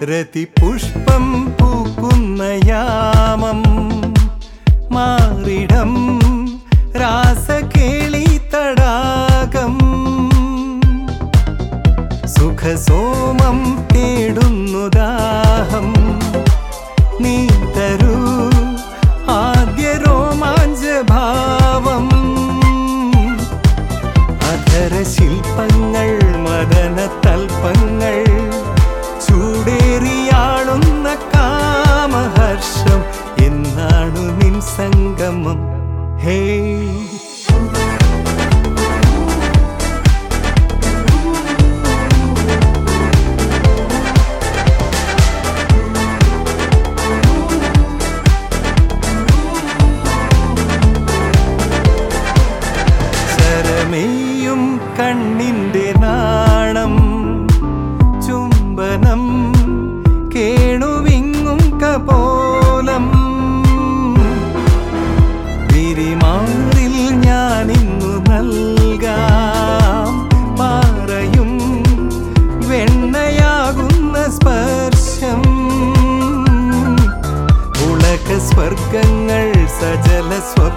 രതി പുഷ്പം പൂക്കുന്ന യാമം മാറിടം രാസകേളി തടാകം സുഖസോമം തേടുന്നു ദാഹം നീ തരൂ ആദ്യ രോമാഞ്ചഭാവം അധര ശില്പങ്ങൾ മദന തൽപ്പങ്ങൾ ചൂടേറിയാളുന്ന കാമഹർഷം എന്നാണു നിൻ സംഗമം ഹേ ശരമേയും കണ്ണിന്റെ നാണം ചുംബനം കേണുവിങ്ങും കപോലം വിരിമാറിൽ ഞാനിന്നു നൽകാം പാറയും വെണ്ണയാകുന്ന സ്പർശം ഉളക സ്വർഗങ്ങൾ സജല സ്വ